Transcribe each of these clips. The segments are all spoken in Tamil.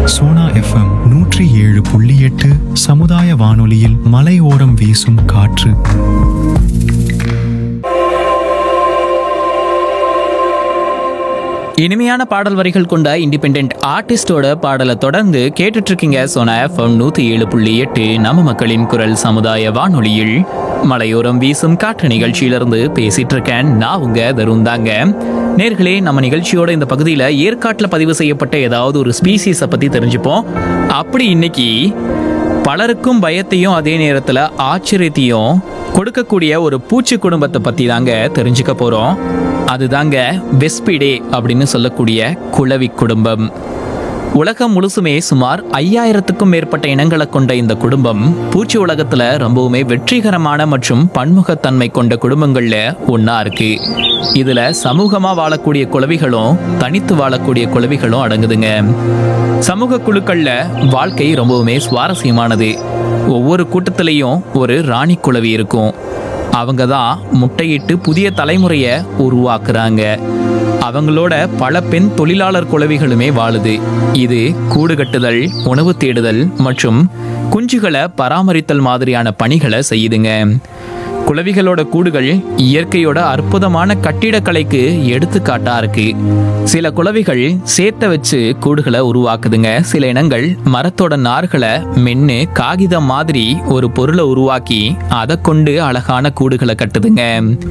சோனா எஃப்எம் நூற்றி ஏழு புள்ளி எட்டு சமுதாய வானொலியில் மலையோரம் வீசும் காற்று இனிமையான பாடல் வரிகள் கொண்ட இண்டிபெண்ட் ஆர்டிஸ்டோட பாடலை தொடர்ந்து கேட்டுட்டு இருக்கீங்க சோனா எஃப்எம் நூத்தி ஏழு புள்ளி எட்டு நம்ம மக்களின் குரல் சமுதாய வானொலியில் மலையோரம் வீசும் காற்று நிகழ்ச்சியிலிருந்து பேசிட்டு இருக்கேன் நான் உங்க தருண் தாங்க நேர்களே நம்ம நிகழ்ச்சியோட இந்த பகுதியில் ஏற்காட்டில் பதிவு செய்யப்பட்ட ஏதாவது ஒரு ஸ்பீசிஸை பத்தி தெரிஞ்சுப்போம் அப்படி இன்னைக்கு பலருக்கும் பயத்தையும் அதே நேரத்தில் ஆச்சரியத்தையும் கொடுக்கக்கூடிய ஒரு பூச்சி குடும்பத்தை பற்றி தாங்க தெரிஞ்சுக்க போகிறோம் அதுதாங்க வெஸ்பிடே அப்படின்னு சொல்லக்கூடிய குளவி குடும்பம் உலகம் முழுசுமே சுமார் ஐயாயிரத்துக்கும் மேற்பட்ட இனங்களை கொண்ட இந்த குடும்பம் பூச்சி உலகத்துல ரொம்பவுமே வெற்றிகரமான மற்றும் பன்முகத்தன்மை கொண்ட குடும்பங்கள்ல ஒண்ணா இருக்கு இதுல சமூகமா வாழக்கூடிய குளவிகளும் தனித்து வாழக்கூடிய குளவிகளும் அடங்குதுங்க சமூக குழுக்கள்ல வாழ்க்கை ரொம்பவுமே சுவாரஸ்யமானது ஒவ்வொரு கூட்டத்திலையும் ஒரு ராணி குளவி இருக்கும் அவங்க தான் முட்டையிட்டு புதிய தலைமுறையை உருவாக்குறாங்க அவங்களோட பல பெண் தொழிலாளர் குளவிகளுமே வாழுது இது கூடு கட்டுதல் உணவு தேடுதல் மற்றும் குஞ்சுகளை பராமரித்தல் மாதிரியான பணிகளை செய்யுதுங்க குளவிகளோட கூடுகள் இயற்கையோட அற்புதமான கட்டிடக்கலைக்கு எடுத்துக்காட்டா இருக்கு சில குளவிகள் சேர்த்த வச்சு கூடுகளை உருவாக்குதுங்க சில இனங்கள் மரத்தோட நார்களை மென்னு காகிதம் மாதிரி ஒரு பொருளை உருவாக்கி அதை கொண்டு அழகான கூடுகளை கட்டுதுங்க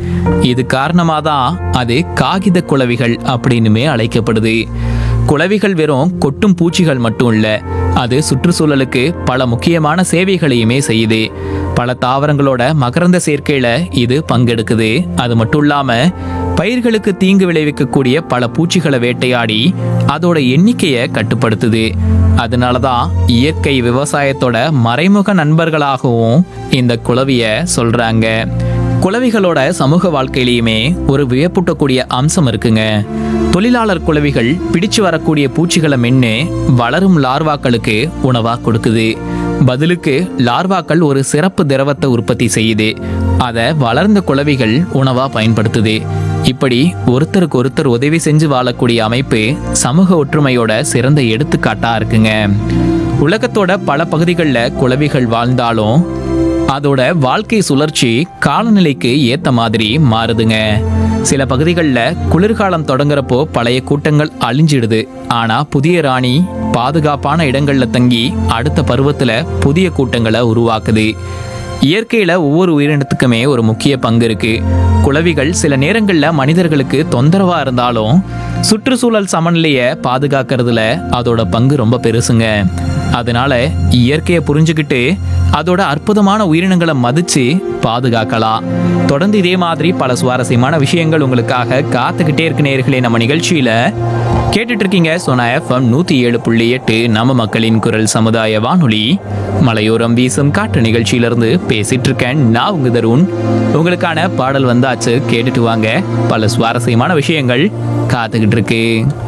இது காரணமாக தான் அது காகித குளவிகள் அப்படின்னுமே அழைக்கப்படுது குளவிகள் வெறும் கொட்டும் பூச்சிகள் மட்டும் இல்ல அது சுற்றுச்சூழலுக்கு பல முக்கியமான சேவைகளையுமே செய்யுது பல தாவரங்களோட மகரந்த சேர்க்கையில இது பங்கெடுக்குது அது மட்டும் இல்லாம பயிர்களுக்கு தீங்கு விளைவிக்கக்கூடிய பல பூச்சிகளை வேட்டையாடி அதோட எண்ணிக்கையை கட்டுப்படுத்துது அதனால தான் இயற்கை விவசாயத்தோட மறைமுக நண்பர்களாகவும் இந்த குளவிய சொல்றாங்க குளவிகளோட சமூக வாழ்க்கையிலையுமே ஒரு வியப்பூட்டக்கூடிய அம்சம் இருக்குங்க தொழிலாளர் குளவிகள் பிடிச்சு வரக்கூடிய பூச்சிகளை மென்னு வளரும் லார்வாக்களுக்கு உணவா கொடுக்குது பதிலுக்கு லார்வாக்கள் ஒரு சிறப்பு திரவத்தை உற்பத்தி செய்யுது அதை வளர்ந்த குளவிகள் உணவா பயன்படுத்துது இப்படி ஒருத்தருக்கு ஒருத்தர் உதவி செஞ்சு வாழக்கூடிய அமைப்பு சமூக ஒற்றுமையோட சிறந்த எடுத்துக்காட்டா இருக்குங்க உலகத்தோட பல பகுதிகளில் குளவிகள் வாழ்ந்தாலும் அதோட வாழ்க்கை சுழற்சி காலநிலைக்கு ஏத்த மாதிரி மாறுதுங்க சில பகுதிகளில் குளிர்காலம் தொடங்குறப்போ பழைய கூட்டங்கள் அழிஞ்சிடுது ஆனா புதிய ராணி பாதுகாப்பான இடங்கள்ல தங்கி அடுத்த பருவத்துல புதிய கூட்டங்களை உருவாக்குது இயற்கையில ஒவ்வொரு உயிரினத்துக்குமே ஒரு முக்கிய பங்கு இருக்கு குளவிகள் சில நேரங்கள்ல மனிதர்களுக்கு தொந்தரவா இருந்தாலும் சுற்றுச்சூழல் சமநிலையை பாதுகாக்கிறதுல அதோட பங்கு ரொம்ப பெருசுங்க அதனால இயற்கையை புரிஞ்சுக்கிட்டு அதோட அற்புதமான உயிரினங்களை மதிச்சு பாதுகாக்கலாம் தொடர்ந்து இதே மாதிரி பல சுவாரஸ்யமான விஷயங்கள் உங்களுக்காக காத்துக்கிட்டே இருக்கு நேர்களே நம்ம நிகழ்ச்சியில கேட்டுட்டு இருக்கீங்க சோனா எஃப்எம் நூத்தி ஏழு புள்ளி எட்டு நம்ம மக்களின் குரல் சமுதாய வானொலி மலையோரம் வீசும் காற்று நிகழ்ச்சியிலிருந்து பேசிட்டு இருக்கேன் நான் உங்க தருண் உங்களுக்கான பாடல் வந்தாச்சு கேட்டுட்டு வாங்க பல சுவாரஸ்யமான விஷயங்கள் காத்துக்கிட்டு இருக்கு